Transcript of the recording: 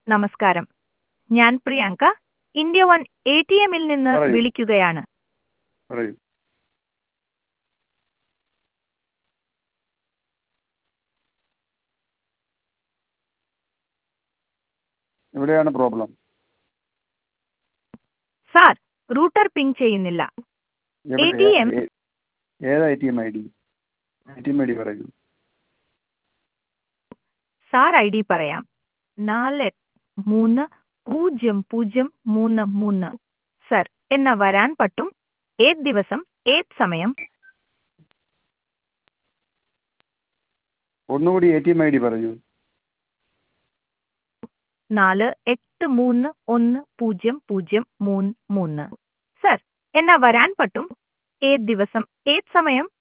നമസ്കാരം ഞാൻ Priyanka India one A T എമ്മിൽ നിന്ന് പറയൂ. വിളിക്കുകയാണ് പറയൂ എവിടെയാണ് പ്രോബ്ലം സാർ റൂട്ടർ പിങ് ചെയ്യുന്നില്ല ATM. ഏതാ A T M I D A T M I D പറയൂ സാർ ഐ ഡി പറയാം നാല് മൂന്ന് പൂജ്യം പൂജ്യം മൂന്ന് മൂന്ന് സർ എന്ന വരാൻ പറ്റും ഏത് ദിവസം ഏത് സമയം ഒന്നുകൂടി A T M I D പറയൂ നാല് എട്ട് മൂന്ന് ഒന്ന് പൂജ്യം പൂജ്യം മൂന്ന് മൂന്ന് സർ എന്നാ വരാൻ പറ്റും ഏത് ദിവസം ഏത് സമയം